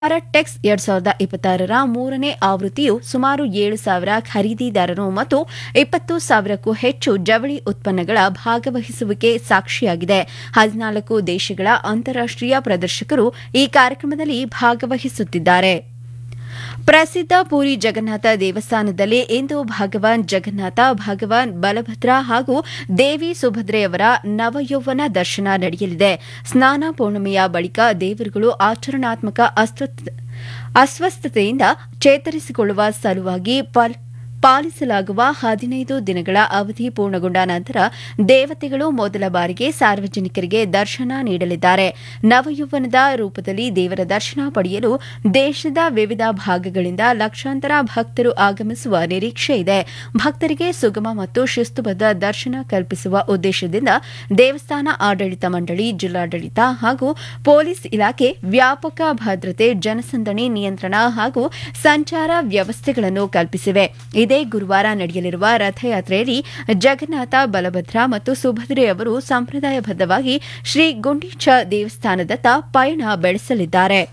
text ಎರಡ್ ಸಾವಿರದ ಇಪ್ಪತ್ತಾರರ ಮೂರನೇ ಆವೃತ್ತಿಯು ಸುಮಾರು ಏಳು ಸಾವಿರ ಖರೀದಿದಾರರು ಮತ್ತು ಇಪ್ಪತ್ತು ಸಾವಿರಕ್ಕೂ ಹೆಚ್ಚು ಜವಳಿ ಉತ್ಪನ್ನಗಳ ಭಾಗವಹಿಸುವಿಕೆ ಸಾಕ್ಷಿಯಾಗಿದೆ ಹದಿನಾಲ್ಕು ದೇಶಗಳ ಅಂತಾರಾಷ್ಟೀಯ ಪ್ರದರ್ಶಕರು ಈ ಕಾರ್ಯಕ್ರಮದಲ್ಲಿ ಭಾಗವಹಿಸುತ್ತಿದ್ದಾರೆ ಪ್ರಸಿದ್ಧ ಪುರಿ ಜಗನ್ನಾಥ ದೇವಸ್ಥಾನದಲ್ಲಿ ಇಂದು ಭಗವಾನ್ ಜಗನ್ನಾಥ ಭಗವಾನ್ ಬಲಭದ್ರ ಹಾಗೂ ದೇವಿ ಸುಭದ್ರೆಯವರ ನವಯೌವನ ದರ್ಶನ ನಡೆಯಲಿದೆ ಸ್ನಾನ ಪೂರ್ಣಿಮೆಯ ಬಳಿಕ ದೇವರುಗಳು ಆಚರಣಾತ್ಮಕ ಅಸ್ವಸ್ಥತೆಯಿಂದ ಚೇತರಿಸಿಕೊಳ್ಳುವ ಸಲುವಾಗಿ ಪಾಲಿಸಲಾಗುವ ಹದಿನೈದು ದಿನಗಳ ಅವಧಿ ಪೂರ್ಣಗೊಂಡ ನಂತರ ದೇವತೆಗಳು ಮೊದಲ ಬಾರಿಗೆ ಸಾರ್ವಜನಿಕರಿಗೆ ದರ್ಶನ ನೀಡಲಿದ್ದಾರೆ ನವಯೌವನದ ರೂಪದಲ್ಲಿ ದೇವರ ದರ್ಶನ ಪಡೆಯಲು ದೇಶದ ವಿವಿಧ ಭಾಗಗಳಿಂದ ಲಕ್ಷಾಂತರ ಭಕ್ತರು ಆಗಮಿಸುವ ನಿರೀಕ್ಷೆ ಇದೆ ಭಕ್ತರಿಗೆ ಸುಗಮ ಮತ್ತು ಶಿಸ್ತುಬದ್ಧ ದರ್ಶನ ಕಲ್ಪಿಸುವ ಉದ್ದೇಶದಿಂದ ದೇವಸ್ಥಾನ ಆಡಳಿತ ಮಂಡಳಿ ಜಿಲ್ಲಾಡಳಿತ ಹಾಗೂ ಪೊಲೀಸ್ ಇಲಾಖೆ ವ್ಯಾಪಕ ಭದ್ರತೆ ಜನಸಂದಣಿ ನಿಯಂತ್ರಣ ಹಾಗೂ ಸಂಚಾರ ವ್ಯವಸ್ಥೆಗಳನ್ನು ಕಲ್ಪಿಸಿವೆ ಇದೇ ಗುರುವಾರ ನಡೆಯಲಿರುವ ರಥಯಾತ್ರೆಯಲ್ಲಿ ಜಗನ್ನಾಥ ಬಲಭದ್ರ ಮತ್ತು ಸುಭದ್ರೆಯವರು ಸಂಪ್ರದಾಯಬದ್ದವಾಗಿ ಶ್ರೀ ಗುಂಡೀಚ ದೇವಸ್ಥಾನದತ್ತ ಪಯಣ ಬೆಳೆಸಲಿದ್ದಾರೆ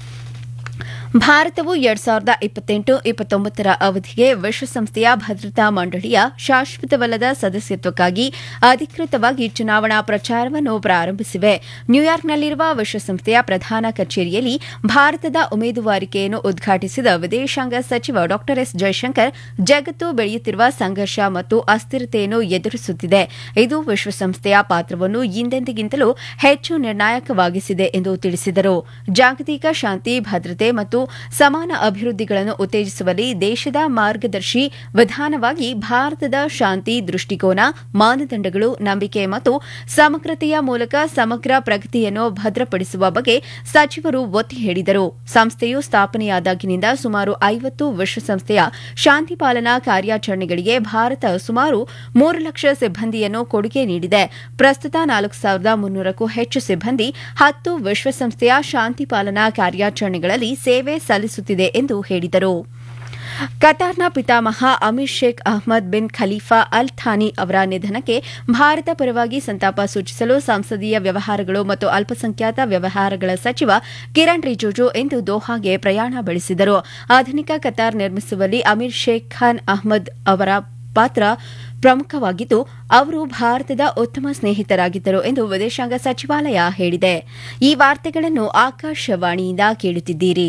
ಭಾರತವು ಎರಡ್ ಸಾವಿರದ ಇಪ್ಪತ್ತೆಂಟು ಇಪ್ಪತ್ತೊಂಬತ್ತರ ಅವಧಿಗೆ ವಿಶ್ವಸಂಸ್ಥೆಯ ಭದ್ರತಾ ಮಂಡಳಿಯ ಶಾಶ್ವತವಲ್ಲದ ಸದಸ್ಯತ್ವಕ್ಕಾಗಿ ಅಧಿಕೃತವಾಗಿ ಚುನಾವಣಾ ಪ್ರಚಾರವನ್ನು ಪ್ರಾರಂಭಿಸಿವೆ ನ್ಯೂಯಾರ್ಕ್ನಲ್ಲಿರುವ ವಿಶ್ವಸಂಸ್ಥೆಯ ಪ್ರಧಾನ ಕಚೇರಿಯಲ್ಲಿ ಭಾರತದ ಉಮೇದುವಾರಿಕೆಯನ್ನು ಉದ್ಘಾಟಿಸಿದ ವಿದೇಶಾಂಗ ಸಚಿವ ಡಾ ಎಸ್ ಜೈಶಂಕರ್ ಜಗತ್ತು ಬೆಳೆಯುತ್ತಿರುವ ಸಂಘರ್ಷ ಮತ್ತು ಅಸ್ಥಿರತೆಯನ್ನು ಎದುರಿಸುತ್ತಿದೆ ಇದು ವಿಶ್ವಸಂಸ್ಥೆಯ ಪಾತ್ರವನ್ನು ಹಿಂದೆಂದಿಗಿಂತಲೂ ಹೆಚ್ಚು ನಿರ್ಣಾಯಕವಾಗಿಸಿದೆ ಎಂದು ತಿಳಿಸಿದರು ಜಾಗತಿಕ ಶಾಂತಿ ಭದ್ರತೆ ಮತ್ತು ಸಮಾನ ಅಭಿವೃದ್ಧಿಗಳನ್ನು ಉತ್ತೇಜಿಸುವಲ್ಲಿ ದೇಶದ ಮಾರ್ಗದರ್ಶಿ ವಿಧಾನವಾಗಿ ಭಾರತದ ಶಾಂತಿ ದೃಷ್ಟಿಕೋನ ಮಾನದಂಡಗಳು ನಂಬಿಕೆ ಮತ್ತು ಸಮಗ್ರತೆಯ ಮೂಲಕ ಸಮಗ್ರ ಪ್ರಗತಿಯನ್ನು ಭದ್ರಪಡಿಸುವ ಬಗ್ಗೆ ಸಚಿವರು ಒತ್ತಿ ಹೇಳಿದರು ಸಂಸ್ಥೆಯು ಸ್ಥಾಪನೆಯಾದಾಗಿನಿಂದ ಸುಮಾರು ಐವತ್ತು ವಿಶ್ವಸಂಸ್ಥೆಯ ಶಾಂತಿ ಪಾಲನಾ ಕಾರ್ಯಾಚರಣೆಗಳಿಗೆ ಭಾರತ ಸುಮಾರು ಮೂರು ಲಕ್ಷ ಸಿಬ್ಬಂದಿಯನ್ನು ಕೊಡುಗೆ ನೀಡಿದೆ ಪ್ರಸ್ತುತ ನಾಲ್ಕು ಸಾವಿರದ ಮುನ್ನೂರಕ್ಕೂ ಹೆಚ್ಚು ಸಿಬ್ಬಂದಿ ಹತ್ತು ವಿಶ್ವಸಂಸ್ಥೆಯ ಶಾಂತಿ ಪಾಲನಾ ಕಾರ್ಯಾಚರಣೆಗಳಲ್ಲಿ ಸೇವೆ ಸಲ್ಲಿಸುತ್ತಿದೆ ಎಂದು ಹೇಳಿದರು ಕತಾರ್ನ ಪಿತಾಮಹ Amir Sheikh Ahmad bin Khalifa Al Thani ಅವರ ನಿಧನಕ್ಕೆ ಭಾರತ ಪರವಾಗಿ ಸಂತಾಪ ಸೂಚಿಸಲು ಸಂಸದೀಯ ವ್ಯವಹಾರಗಳು ಮತ್ತು ಅಲ್ಪಸಂಖ್ಯಾತ ವ್ಯವಹಾರಗಳ ಸಚಿವ ಕಿರಣ್ ರಿಜಿಜು ಇಂದು ದೋಹಾಗೆ ಪ್ರಯಾಣ ಬೆಳೆಸಿದರು ಆಧುನಿಕ ಕತಾರ್ ನಿರ್ಮಿಸುವಲ್ಲಿ ಅಮೀರ್ ಶೇಖ್ ಖಾನ್ ಅಹ್ಮದ್ ಅವರ ಪಾತ್ರ ಪ್ರಮುಖವಾಗಿದ್ದು ಅವರು ಭಾರತದ ಉತ್ತಮ ಸ್ನೇಹಿತರಾಗಿದ್ದರು ಎಂದು ವಿದೇಶಾಂಗ ಸಚಿವಾಲಯ ಹೇಳಿದೆ ಈ ವಾರ್ತೆಗಳನ್ನು ಆಕಾಶವಾಣಿಯಿಂದ ಕೇಳುತ್ತಿದ್ದೀರಿ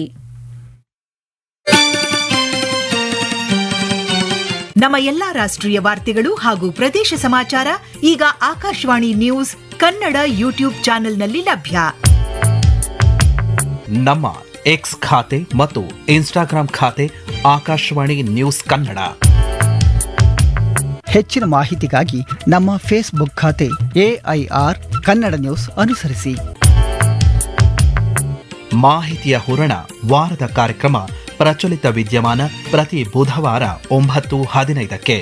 ನಮ್ಮ ಎಲ್ಲಾ ರಾಷ್ಟ್ರೀಯ ವಾರ್ತೆಗಳು ಹಾಗೂ ಪ್ರದೇಶ ಸಮಾಚಾರ ಈಗ ಆಕಾಶವಾಣಿ ನ್ಯೂಸ್ ಕನ್ನಡ ಯೂಟ್ಯೂಬ್ ಚಾನೆಲ್ನಲ್ಲಿ ಲಭ್ಯ ನಮ್ಮ ಎಕ್ಸ್ ಖಾತೆ ಮತ್ತು ಇನ್ಸ್ಟಾಗ್ರಾಂ ಖಾತೆ ಆಕಾಶವಾಣಿ ನ್ಯೂಸ್ ಕನ್ನಡ ಹೆಚ್ಚಿನ ಮಾಹಿತಿಗಾಗಿ ನಮ್ಮ ಫೇಸ್ಬುಕ್ ಖಾತೆ ಎಐಆರ್ ಕನ್ನಡ ನ್ಯೂಸ್ ಅನುಸರಿಸಿ ಮಾಹಿತಿಯ ಹೂರಣ ವಾರದ ಕಾರ್ಯಕ್ರಮ ಪ್ರಚಲಿತ ವಿದ್ಯಮಾನ ಪ್ರತಿ ಬುಧವಾರ ಒಂಬತ್ತು ಹದಿನೈದಕ್ಕೆ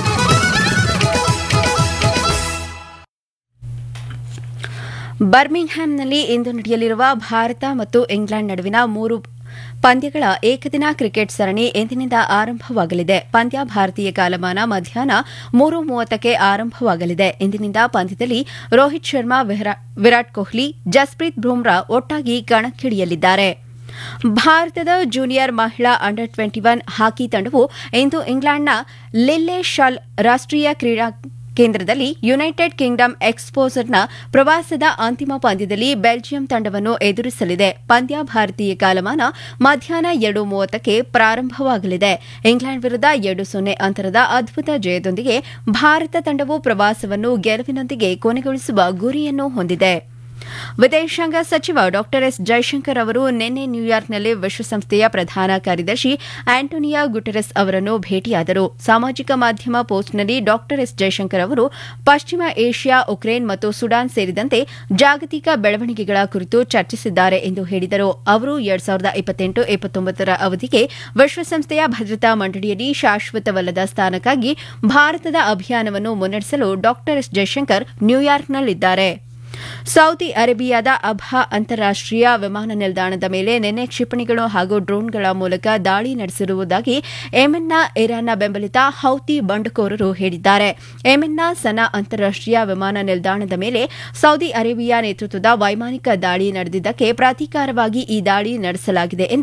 ಬರ್ಮಿಂಗ್ಹ್ಯಾಮ್ನಲ್ಲಿ ಇಂದು ನಡೆಯಲಿರುವ ಭಾರತ ಮತ್ತು ಇಂಗ್ಲೆಂಡ್ ನಡುವಿನ ಮೂರು ಪಂದ್ಯಗಳ ಏಕದಿನ ಕ್ರಿಕೆಟ್ ಸರಣಿ ಇಂದಿನಿಂದ ಆರಂಭವಾಗಲಿದೆ ಪಂದ್ಯ ಭಾರತೀಯ ಕಾಲಮಾನ ಮಧ್ಯಾಹ್ನ ಮೂರು ಮೂವತ್ತಕ್ಕೆ ಆರಂಭವಾಗಲಿದೆ ಇಂದಿನಿಂದ ಪಂದ್ಯದಲ್ಲಿ ರೋಹಿತ್ ಶರ್ಮಾ ವಿರಾಟ್ ಕೊಹ್ಲಿ ಜಸ್ಪ್ರೀತ್ ಬುಮ್ರಾ ಒಟ್ಟಾಗಿ ಕಣಕ್ಕಿಳಿಯಲಿದ್ದಾರೆ ಭಾರತದ ಜೂನಿಯರ್ ಮಹಿಳಾ ಅಂಡರ್ ಟ್ವೆಂಟಿ ಒನ್ ಹಾಕಿ ತಂಡವು ಇಂದು ಇಂಗ್ಲೆಂಡ್ನ ಲಿಲ್ಲೆ ಶಾಲ್ ರಾಷ್ಟೀಯ ಕ್ರೀಡಾ ಕೇಂದ್ರದಲ್ಲಿ ಯುನೈಟೆಡ್ ಕಿಂಗ್ಡಮ್ ಎಕ್ಸ್ಪೋಸರ್ನ ಪ್ರವಾಸದ ಅಂತಿಮ ಪಂದ್ಯದಲ್ಲಿ ಬೆಲ್ಜಿಯಂ ತಂಡವನ್ನು ಎದುರಿಸಲಿದೆ ಪಂದ್ಯ ಭಾರತೀಯ ಕಾಲಮಾನ ಮಧ್ಯಾಹ್ನ ಎರಡು ಮೂವತ್ತಕ್ಕೆ ಪ್ರಾರಂಭವಾಗಲಿದೆ ಇಂಗ್ಲೆಂಡ್ ವಿರುದ್ಧ ಎರಡು ಸೊನ್ನೆ ಅಂತರದ ಅದ್ಭುತ ಜಯದೊಂದಿಗೆ ಭಾರತ ತಂಡವು ಪ್ರವಾಸವನ್ನು ಗೆಲುವಿನೊಂದಿಗೆ ಕೊನೆಗೊಳಿಸುವ ಗುರಿಯನ್ನು ಹೊಂದಿದೆ ವಿದೇಶಾಂಗ ಸಚಿವ ಡಾ ಎಸ್ ಜೈಶಂಕರ್ ಅವರು ನಿನ್ನೆ ನ್ಯೂಯಾರ್ಕ್ನಲ್ಲಿ ವಿಶ್ವಸಂಸ್ಥೆಯ ಪ್ರಧಾನ ಕಾರ್ಯದರ್ಶಿ ಆಂಟೋನಿಯಾ ಗುಟೆರಸ್ ಅವರನ್ನು ಭೇಟಿಯಾದರು ಸಾಮಾಜಿಕ ಮಾಧ್ಯಮ ಪೋಸ್ಟ್ನಲ್ಲಿ ಡಾ ಎಸ್ ಜೈಶಂಕರ್ ಅವರು ಪಶ್ಚಿಮ ಏಷ್ಯಾ ಉಕ್ರೇನ್ ಮತ್ತು ಸುಡಾನ್ ಸೇರಿದಂತೆ ಜಾಗತಿಕ ಬೆಳವಣಿಗೆಗಳ ಕುರಿತು ಚರ್ಚಿಸಿದ್ದಾರೆ ಎಂದು ಹೇಳಿದರು ಅವರು ಎರಡ್ ಸಾವಿರದ ಇಪ್ಪತ್ತೆಂಟು ಇಪ್ಪತ್ತೊಂಬತ್ತರ ಅವಧಿಗೆ ವಿಶ್ವಸಂಸ್ಥೆಯ ಭದ್ರತಾ ಮಂಡಳಿಯಲ್ಲಿ ಶಾಶ್ವತವಲ್ಲದ ಸ್ಥಾನಕ್ಕಾಗಿ ಭಾರತದ ಅಭಿಯಾನವನ್ನು ಮುನ್ನಡೆಸಲು ಡಾ ಎಸ್ ಜೈಶಂಕರ್ ನ್ಯೂಯಾರ್ಕ್ನಲ್ಲಿದ್ದಾರೆ ಸೌದಿ ಅರೇಬಿಯಾದ ಅಬ್ಹಾ ಅಂತಾರಾಷ್ಟೀಯ ವಿಮಾನ ನಿಲ್ದಾಣದ ಮೇಲೆ ನಿನ್ನೆ ಕ್ಷಿಪಣಿಗಳು ಹಾಗೂ ಡ್ರೋನ್ಗಳ ಮೂಲಕ ದಾಳಿ ನಡೆಸಿರುವುದಾಗಿ ಯೆಮೆನ್ನ ಇರಾನ್ನ ಬೆಂಬಲಿತ ಹೌತಿ ಬಂಡುಕೋರರು ಹೇಳಿದ್ದಾರೆ ಯೆಮೆನ್ನ ಸನಾ ಅಂತಾರಾಷ್ಟೀಯ ವಿಮಾನ ನಿಲ್ದಾಣದ ಮೇಲೆ ಸೌದಿ ಅರೇಬಿಯಾ ನೇತೃತ್ವದ ವೈಮಾನಿಕ ದಾಳಿ ನಡೆದಿದ್ದಕ್ಕೆ ಪ್ರತೀಕಾರವಾಗಿ ಈ ದಾಳಿ ನಡೆಸಲಾಗಿದೆ ಎಂದು